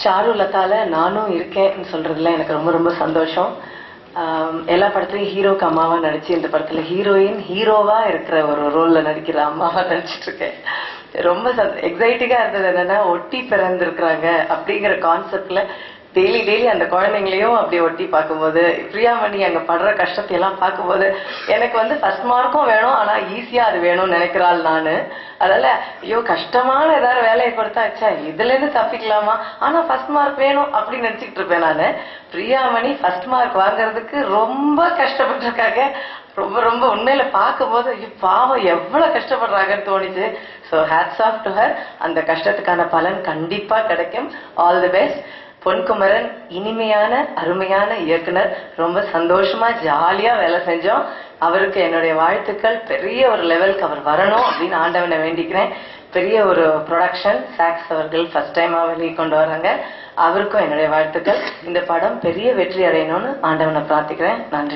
சாருலதால நானும் இருக்கேன்னு சொல்றதுல எனக்கு ரொம்ப ரொம்ப சந்தோஷம் ஆம், எல்லா படத்துலயும் ஹீரோக்கு அம்மாவா நடிச்சு இந்த படத்துல ஹீரோயின் ஹீரோவா இருக்கிற ஒரு ரோல்ல நடிக்கிற அம்மாவா நடிச்சிட்டு இருக்கேன் ரொம்ப எக்ஸைட்டிங்கா இருந்தது என்னன்னா ஒட்டி பிறந்திருக்கிறாங்க அப்படிங்கிற கான்செப்ட்ல டெய்லி டெய்லி அந்த குழந்தைங்களையும் அப்படி ஒட்டி பார்க்கும்போது பிரியாமணி அங்க படுற கஷ்டத்தை எல்லாம் பார்க்கும்போது எனக்கு வந்து ஃபர்ஸ்ட் மார்க்கும் வேணும் ஆனா ஈஸியா அது வேணும்னு நினைக்கிறாள் நானு அதனால ஐயோ கஷ்டமான ஏதாவது வேலையை கொடுத்தா ச்சே இதுல இருந்து தப்பிக்கலாமா ஆனா ஃபர்ஸ்ட் மார்க் வேணும் அப்படின்னு நினைச்சிட்டு இருப்பேன் நானு பிரியாமணி ஃபர்ஸ்ட் மார்க் வாங்குறதுக்கு ரொம்ப கஷ்டப்பட்டிருக்காங்க ரொம்ப ரொம்ப உண்மையில பார்க்கும்போது ஐயோ பாவம் எவ்வளவு கஷ்டப்படுறாங்கன்னு தோணுச்சு so hats off to her அந்த கஷ்டத்துக்கான பலன் கண்டிப்பா கிடைக்கும் ஆல் தி பெஸ்ட் பொன்குமரன் இனிமையான அருமையான இயக்குனர் ரொம்ப சந்தோஷமா ஜாலியா வேலை செஞ்சோம் அவருக்கு என்னுடைய வாழ்த்துக்கள் பெரிய ஒரு லெவலுக்கு அவர் வரணும் அப்படின்னு ஆண்டவனை வேண்டிக்கிறேன் பெரிய ஒரு ப்ரொடக்ஷன் சாக்ஸ் அவர்கள் ஃபர்ஸ்ட் டைமா வெளியே கொண்டு வராங்க அவருக்கும் என்னுடைய வாழ்த்துக்கள் இந்த படம் பெரிய வெற்றி அடையணும்னு ஆண்டவனை பிரார்த்திக்கிறேன் நன்றி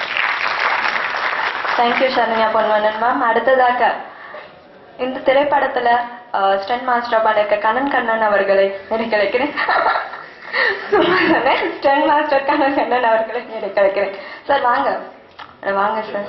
தேங்க்யூ சரண்யா பொன்வனன் மேம் அடுத்ததாக இந்த திரைப்படத்துல ஸ்டென் மாஸ்டர் பண்ணிருக்க கண்ணன் கண்ணன் அவர்களை நினைக்க வைக்கிறேன் ஸ்டென் மாஸ்டர் கண்ணன் கண்ணன் அவர்களை நினைக்க வைக்கிறேன் சார் வாங்க அஹ் வாங்க சார்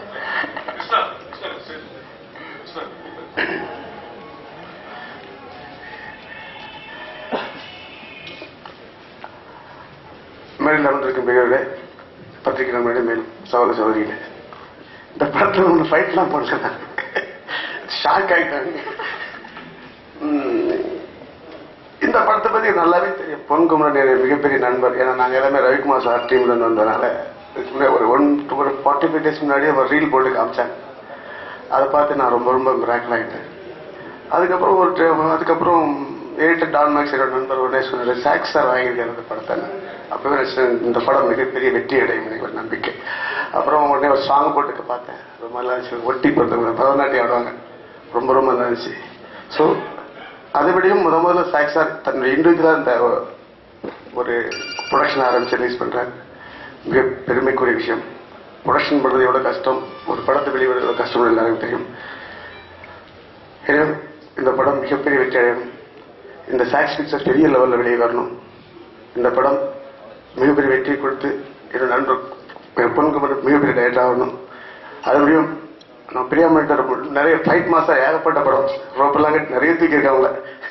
மேடையில் அமர்ந்திருக்கும் பெரியவர்களே பத்திரிகை நண்பர்களே மேலும் சகோதர சகோதரிகளே இந்த படத்தில் ஒன்று ஃபைட்லாம் போடல ஷாக் ஆயிட்டாங்க உம், இந்த படத்தை பத்தி நல்லாவே தெரியும் பொன்குமரன் என் மிகப்பெரிய நண்பர் ஏன்னா நாங்கள் எல்லாமே ரவிக்குமார் சார் டீம்ல இருந்து வந்ததுனால இதுக்கு முன்னாடி ஒரு ஒன் ஒரு ஃபார்ட்டி ஃபைவ் டேஸ் முன்னாடியே ஒரு ரீல் போட்டு காமிச்சாங்க அதை பார்த்து நான் ரொம்ப ரொம்ப மிராக்கிள் ஆகிட்டேன் அதுக்கப்புறம் ஒரு ட- அதுக்கப்புறம் எடிட்டர் டான் மேக்ஸ் என்னோட நண்பர் உடனே சொன்னார் சாக்ஸ் சார் வாங்கியிருக்காரு இந்த படத்தை அப்பவே நினைச்சேன், இந்த படம் மிகப்பெரிய வெற்றி அடையும் எனக்கு ஒரு நம்பிக்கை அப்புறம் உடனே ஒரு சாங் போட்டுக்க பார்த்தேன் ரொம்ப நல்லா இருந்துச்சு ஒட்டி பொறுத்தவங்க பரதநாட்டியம் ஆடுவாங்க ரொம்ப ரொம்ப நல்லா இருந்துச்சு ஸோ அதுபடியும் முத முதல்ல சாக்ஸ் சார் தன்னுடைய இண்டிவிஜுவலாக இந்த ஒரு ப்ரொடக்ஷன் ஆரம்பிச்சு ரிலீஸ் பண்றாரு மிக பெருமைக்குரிய விஷயம் ப்ரொடக்ஷன் பண்றது எவ்வளவு கஷ்டம் ஒரு படத்தை வெளியிடுறது எவ்வளவு கஷ்டம் எல்லாருக்கும் தெரியும் எனவே இந்த படம் மிகப்பெரிய வெற்றி அடையணும் இந்த சாக்ஸ் பிக்சர் பெரிய லெவலில் வெளியே வரணும் இந்த படம் மிகப்பெரிய வெற்றி கொடுத்து என்னோட நண்பர் என் பொண்ணுக்கு மிகப்பெரிய டயட் ஆகணும் அதுபடியும் நான் பிரியாமட்ட நிறைய ஃபைட் மாசம் ஏகப்பட்ட படம் ரோப்பெல்லாம் கட்டி நிறைய தூக்கி இருக்காங்கள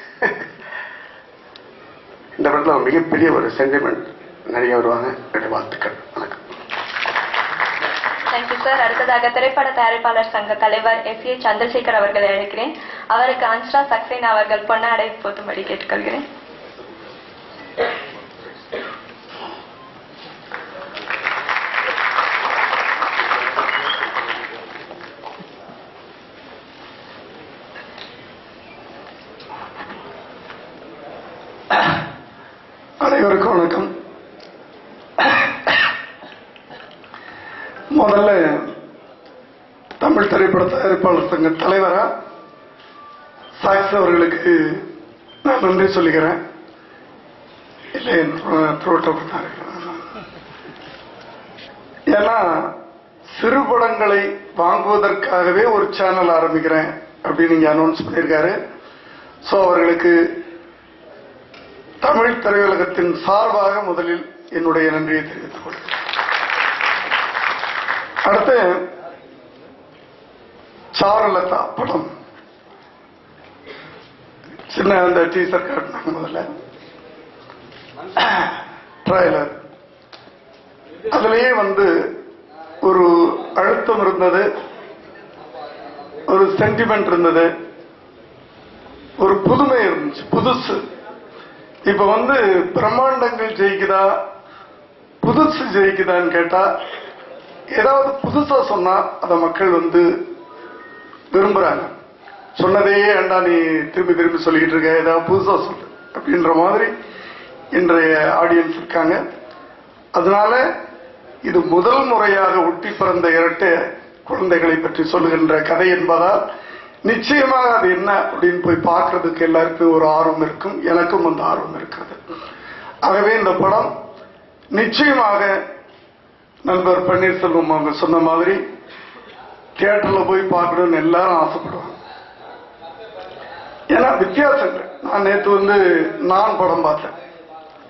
இந்த படத்துல ஒரு மிகப்பெரிய ஒரு சென்டிமெண்ட் நிறைய வருவாங்க என்னுடைய வாழ்த்துக்கள் வணக்கம் தேங்க்யூ சார் அடுத்ததாக திரைப்பட தயாரிப்பாளர் சங்க தலைவர் எஸ் ஏ சந்திரசேகர் அவர்களை அழைக்கிறேன் அவருக்கு அன்ஸ்ரா சக்சேனா அவர்கள் பொன்னாடை போத்தும்படி கேட்டுக்கொள்கிறேன் அனைவருக்கும் வணக்கம் முதல்ல தமிழ் திரைப்பட தயாரிப்பாளர் சங்க தலைவரா சாக்ஸ் அவர்களுக்கு நான் நன்றி சொல்லிக்கிறேன் இல்லை த்ரோட்டப்பட்டார் ஏன்னா சிறு படங்களை வாங்குவதற்காகவே ஒரு சேனல் ஆரம்பிக்கிறேன் அப்படின்னு இங்க அனௌன்ஸ் பண்ணியிருக்காரு ஸோ அவர்களுக்கு தமிழ் திரையுலகத்தின் சார்பாக முதலில் என்னுடைய நன்றியை தெரிவித்துக் கொள்கிறேன் அடுத்து சாருலதா படம் சின்ன அந்த டீசர் காட்டினாங்க முதல்ல ட்ரைலர் அதுலயே வந்து ஒரு அழுத்தம் இருந்தது ஒரு சென்டிமெண்ட் இருந்தது ஒரு புதுமை இருந்துச்சு புதுசு இப்ப வந்து பிரம்மாண்டங்கள் ஜெயிக்குதா புதுசு ஜெயிக்குதான்னு கேட்டா ஏதாவது புதுசா சொன்னா அத மக்கள் வந்து விரும்புறாங்க சொன்னதே ஏண்டா நீ திரும்பி திரும்பி சொல்லிக்கிட்டு இருக்க ஏதாவது புதுசா சொல்லு அப்படின்ற மாதிரி இன்றைய ஆடியன்ஸ் இருக்காங்க அதனால இது முதல் முறையாக ஒட்டி பிறந்த இரட்டை குழந்தைகளை பற்றி சொல்லுகின்ற கதை என்பதால் நிச்சயமாக அது என்ன அப்படின்னு போய் பார்க்கறதுக்கு எல்லாருக்கும் ஒரு ஆர்வம் இருக்கும் எனக்கும் அந்த ஆர்வம் இருக்கிறது ஆகவே இந்த படம் நிச்சயமாக நண்பர் பன்னீர்செல்வம் அவங்க சொன்ன மாதிரி தியேட்டர்ல போய் பார்க்கணும்னு எல்லாரும் ஆசைப்படுவாங்க ஏன்னா வித்தியாசங்கள் நான் நேற்று வந்து நான் படம் பார்த்தேன்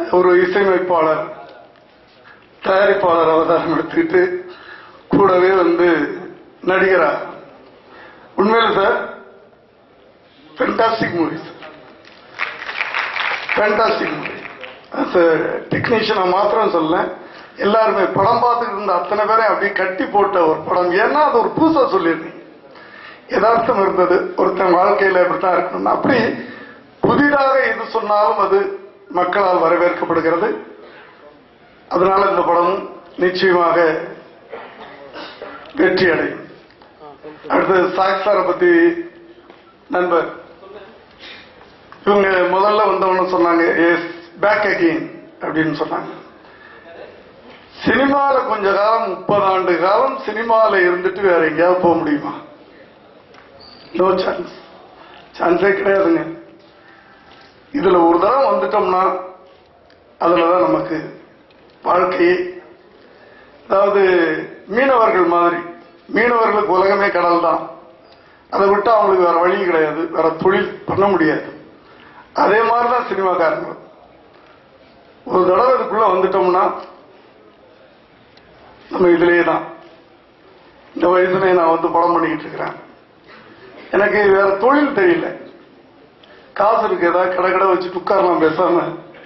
ஒரு இசையமைப்பாளர் தயாரிப்பாளர் அவதாரம் எடுத்துக்கிட்டு கூடவே வந்து நடிகரா உண்மையில sir fantastic movie sir fantastic movie டெக்னீஷியனை மாத்திரம் சொல்ல எல்லாருமே படம் பார்த்துக்கிட்டு இருந்த அத்தனை பேரையும் அப்படியே கட்டி போட்ட ஒரு படம் ஏன்னா அது ஒரு புதுசா சொல்லியிருந்தீங்க யதார்த்தம் இருந்தது ஒருத்தன் வாழ்க்கையில இப்படித்தான் இருக்கணும் அப்படி புதிதாக எது சொன்னாலும் அது மக்களால் வரவேற்கப்படுகிறது அதனால இந்த படமும் நிச்சயமாக வெற்றி அடையும் அடுத்தது சாக் சாரை பத்தி நண்பர் இவங்க முதல்ல வந்தவன சொன்னாங்க எஸ் பேக் அகெயின் அப்படின்னு சொன்னாங்க சினிமால கொஞ்ச காலம் முப்பது ஆண்டு காலம் சினிமால இருந்துட்டு வேற எங்கேயாவது போக முடியுமா நோ சான்ஸ் சான்ஸே கிடையாதுங்க இதுல ஒரு தடவை வந்துட்டோம்னா அதுலதான் நமக்கு வாழ்க்கையே அதாவது மீனவர்கள் மாதிரி மீனவர்களுக்கு உலகமே கடல் தான் அதை விட்டு அவங்களுக்கு வேற வழி கிடையாது வேற தொழில் பண்ண முடியாது அதே மாதிரிதான் சினிமாக்காரங்க ஒரு தடவை இதுக்குள்ள வந்துட்டோம்னா நம்ம இதுலயே தான் இந்த வயசுலயே நான் வந்து படம் பண்ணிக்கிட்டு இருக்கிறேன் எனக்கு வேற தொழில் தெரியல காசு இருக்கு ஏதாவது கடை கடை வச்சு உட்காரலாம் பேசாம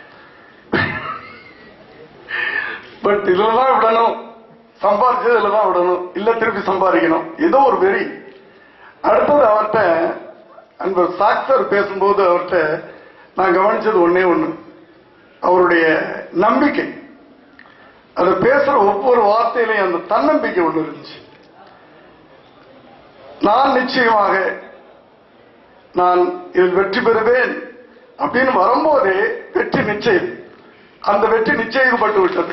பட் இதுலதான் விடணும் சம்பாரிச்சது இதுலதான் விடணும் இல்ல திருப்பி சம்பாதிக்கணும் ஏதோ ஒரு வெறி அடுத்தது அவர்கிட்ட அன்பர் சாக்சர் பேசும்போது அவர்கிட்ட நான் கவனிச்சது ஒன்னே ஒண்ணு அவருடைய நம்பிக்கை அது பேசுற ஒவ்வொரு வார்த்தையிலையும் அந்த தன்னம்பிக்கை ஒண்ணு இருந்துச்சு நான் நிச்சயமாக நான் இதில் வெற்றி பெறுவேன் அப்படின்னு வரும்போதே வெற்றி நிச்சயம் அந்த வெற்றி நிச்சயிக்கப்பட்டு விட்டது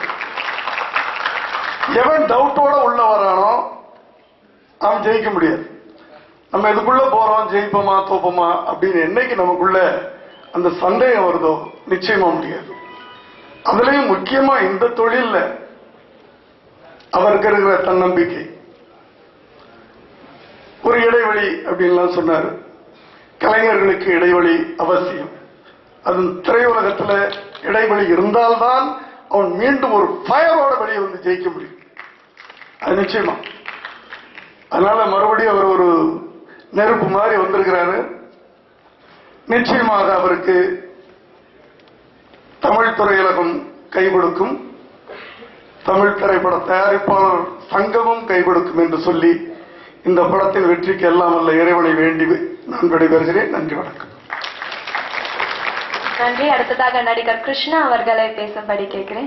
எவன் டவுட்டோட உள்ள வரானோ அவன் ஜெயிக்க முடியாது நம்ம இதுக்குள்ள போறோம் ஜெயிப்போமா தோப்போமா அப்படின்னு என்னைக்கு நமக்குள்ள அந்த சந்தேகம் வருதோ நிச்சயமா முடியாது அதுலயும் முக்கியமா இந்த தொழில்ல அவருக்கு இருக்கிற தன்னம்பிக்கை ஒரு இடைவெளி அப்படின்லாம் சொன்னாரு கலைஞர்களுக்கு இடைவெளி அவசியம் அது திரையுலகத்துல இடைவெளி இருந்தால்தான் அவன் மீண்டும் ஒரு ஃபயரோட வெளியே வந்து ஜெயிக்க முடியும் அது நிச்சயமா அதனால மறுபடியும் அவர் ஒரு நெருப்பு மாதிரி வந்திருக்கிறாரு நிச்சயமாக அவருக்கு தமிழ் திரையுலகம் கை கொடுக்கும் தமிழ் திரைப்பட தயாரிப்பாளர் சங்கமும் கை கொடுக்கும் என்று சொல்லி இந்த படத்தின் வெற்றிக்கு எல்லாம் அல்ல இறைவனை வேண்டி நான் விடைபெறுகிறேன் நன்றி வணக்கம் நன்றி அடுத்ததாக நடிகர் கிருஷ்ணா அவர்களை பேசும்படி கேட்கிறேன்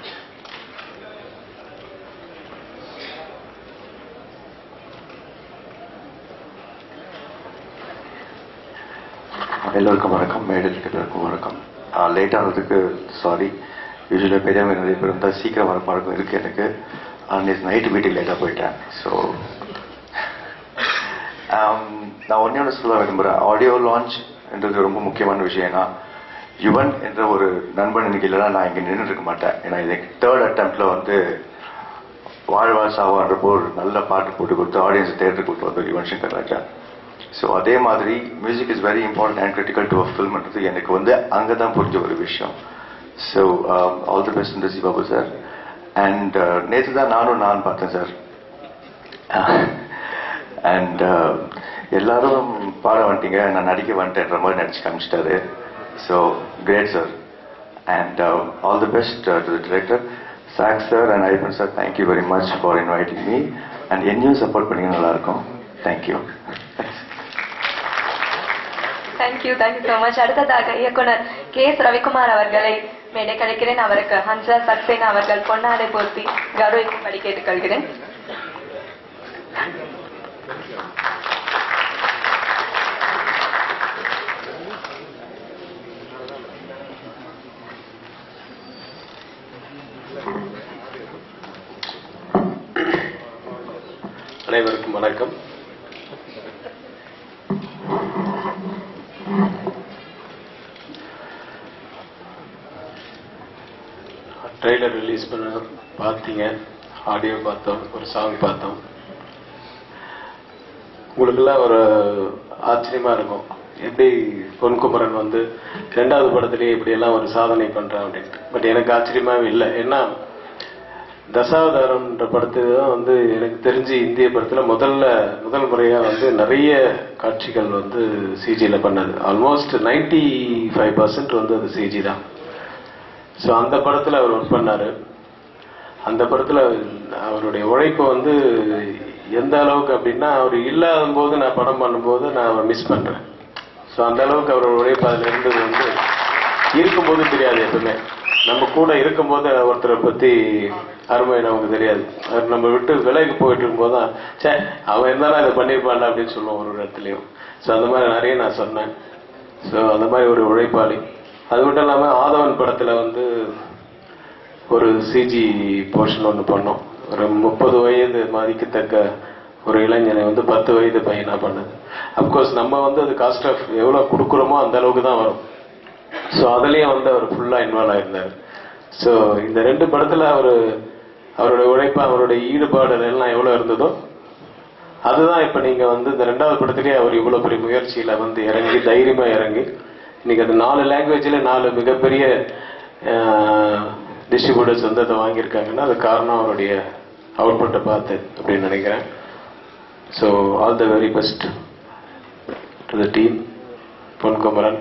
எல்லோருக்கும் வணக்கம் மேடையில் எல்லோருக்கும் வணக்கம் லேட் ஆனதுக்கு சாரி யூஸ்வலாக பெரியவங்க நிறைய பேர் இருந்தால் சீக்கிரம் வர பழக்கம் இருக்கு எனக்கு நேற்று நைட்டு வீட்டுக்கு லேட்டாக போயிட்டேன் ஸோ நான் ஒன்றே ஒன்று சொல்ல விரும்புகிறேன் ஆடியோ லான்ச் என்றது ரொம்ப முக்கியமான விஷயம் ஏன்னா யுவன் என்ற ஒரு நண்பன் எனக்கு இல்லைன்னா நான் இங்கே நின்று இருக்க மாட்டேன் ஏன்னா இது தேர்ட் அட்டம்ப்ட்ல வந்து வாழ்வா சாவான்றப்போ ஒரு நல்ல பாட்டு போட்டு கொடுத்து ஆடியன்ஸ் தேட்டருக்கு கொடுத்து வந்தார் யுவன் சங்கர் ராஜா ஸோ அதே மாதிரி music is very important and critical to a ஃபில்ம்ன்றது எனக்கு வந்து அங்கே தான் புரிஞ்ச ஒரு விஷயம் ஸோ ஆல் தி பெஸ்ட் இந்த சிபாபு சார் அண்ட் நேற்று தான் நானும் நான் பார்த்தேன் சார் அண்ட் எல்லாரும் பாட வந்துட்டீங்க நான் நடிக்க வந்துட்டேன்ற மாதிரி நடிச்சு காமிச்சிட்டாரு so great sir and all the best to the director சாக் சார் அண்ட் ஐபன் sir thank you very much for inviting me and என்னையும் சப்போர்ட் பண்ணீங்க நல்லா இருக்கும் thank you thank you thank you so much அடுத்ததாக இயக்குனர் கே எஸ் ரவிக்குமார் அவர்களை மேடை கலைக்கிறேன் அவருக்கு ஹன்சா சக்சேனா அவர்கள் பொன்னாடை போர்த்தி கௌரவிக்கும்படி கேட்டுக்கொள்கிறேன் அனைவருக்கும் வணக்கம் ட்ரெய்லர் ரிலீஸ் பண்ண பார்த்தீங்க ஆடியோ பார்த்தோம் ஒரு சாங் பார்த்தோம் உங்களுக்கெல்லாம் ஒரு ஆச்சரியமா இருக்கும் எப்படி பொன்குமரன் வந்து ரெண்டாவது படத்திலேயே இப்படி எல்லாம் ஒரு சாதனை பண்றான் அப்படின்ட்டு பட் எனக்கு ஆச்சரியமாவே இல்லை ஏன்னா தசாவதாரம்ன்ற படத்து தான் வந்து எனக்கு தெரிஞ்சு இந்திய படத்துல முதல்ல முதல் முறையா வந்து நிறைய காட்சிகள் வந்து சிஜியில் பண்ணது ஆல்மோஸ்ட் 95% ஃபைவ் பர்சன்ட் வந்து அது சிஜி தான் ஸோ அந்த படத்துல அவர் ஒர்க் பண்ணாரு அந்த படத்துல அவருடைய உழைப்பு வந்து எந்த அளவுக்கு அப்படின்னா அவர் இல்லாத போது நான் படம் பண்ணும்போது நான் அவரை மிஸ் பண்றேன் ஸோ அந்த அளவுக்கு அவரோட உழைப்பு அதுல இருந்தது வந்து இருக்கும்போது தெரியாது எப்பவுமே நம்ம கூட இருக்கும்போது ஒருத்தரை பத்தி அருமை நமக்கு தெரியாது அவர் நம்ம விட்டு விலைக்கு போயிட்டு இருக்கும்போது தான் சே அவன் இருந்தாலும் அதை பண்ணியிருப்பான்டா அப்படின்னு சொல்லுவோம் ஒரு ஒரு இடத்துலையும் ஸோ அந்த மாதிரி நிறைய நான் சொன்னேன் ஸோ அந்த மாதிரி ஒரு உழைப்பாளி அது மட்டும் இல்லாமல் ஆதவன் படத்துல வந்து ஒரு சிஜி போர்ஷன் ஒன்று பண்ணோம் ஒரு முப்பது வயது மதிக்கத்தக்க ஒரு இளைஞனை வந்து பத்து வயது பையனா பண்ணது அப்கோர்ஸ் நம்ம வந்து அது காஸ்ட் ஆஃப் எவ்வளோ கொடுக்குறோமோ அந்த அளவுக்கு தான் வரும் ஸோ அதுலேயும் வந்து அவர் ஃபுல்லாக இன்வால்வ் ஆயிருந்தார் ஸோ இந்த ரெண்டு படத்தில் அவர் அவருடைய உழைப்பு அவருடைய ஈடுபாடு எல்லாம் எவ்வளோ இருந்ததோ அதுதான் இப்போ நீங்கள் வந்து இந்த ரெண்டாவது படத்திலேயே அவர் இவ்வளோ பெரிய முயற்சியில் வந்து இறங்கி தைரியமாக இறங்கி இன்னைக்கு அது நாலு லாங்குவேஜில் நாலு மிகப்பெரிய டிஸ்ட்ரிபியூட்டர்ஸ் வந்து அதை வாங்கியிருக்காங்கன்னா அது காரணம் அவருடைய அவுட்புட்டை பார்த்து அப்படின்னு நினைக்கிறேன் so all the very best to the team Ponkumaran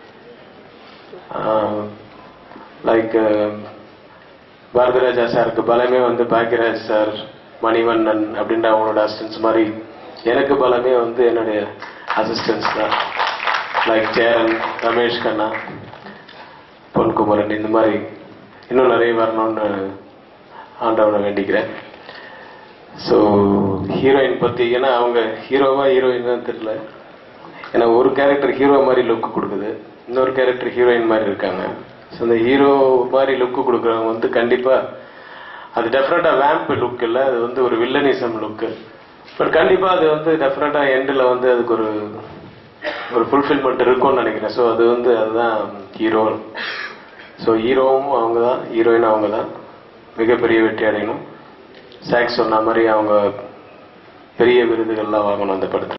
like Bharathiraja சாருக்கு பலமே வந்து பாக்யராஜ் சார் மணிவண்ணன் அப்படின்ற அவங்களோட அசிஸ்டன்ஸ் மாதிரி எனக்கு பலமே வந்து என்னுடைய அசிஸ்டன்ஸ் தான் லைக் சேரன் ரமேஷ் கண்ணா பொன்குமரன் இந்த மாதிரி இன்னும் நிறைய வரணும்னு ஆண்டவனை வேண்டிக்கிறேன் ஸோ ஹீரோயின் பற்றி ஏன்னா அவங்க ஹீரோவா ஹீரோயின் தெரியல ஏன்னா ஒரு கேரக்டர் ஹீரோ மாதிரி லுக் கொடுக்குது இன்னொரு கேரக்டர் ஹீரோயின் மாதிரி இருக்காங்க ஸோ இந்த ஹீரோ மாதிரி லுக்கு கொடுக்குறவங்க வந்து கண்டிப்பாக அது டெஃபினட்டாக வேம்ப் லுக் இல்லை அது வந்து ஒரு வில்லனிசம் லுக்கு பட் கண்டிப்பாக அது வந்து டெஃபினட்டாக எண்டில் வந்து அதுக்கு ஒரு ஒரு ஃபுல்ஃபில்மெண்ட் இருக்கும்னு நினைக்கிறேன் ஸோ அது வந்து அதுதான் ஹீரோ ஸோ ஹீரோவும் அவங்க தான் ஹீரோயின் அவங்க தான் மிகப்பெரிய வெற்றி அடையணும் சாக்ஸ் சொன்ன மாதிரி அவங்க பெரிய விருதுகள்லாம் வாங்கணும் அந்த படத்தில்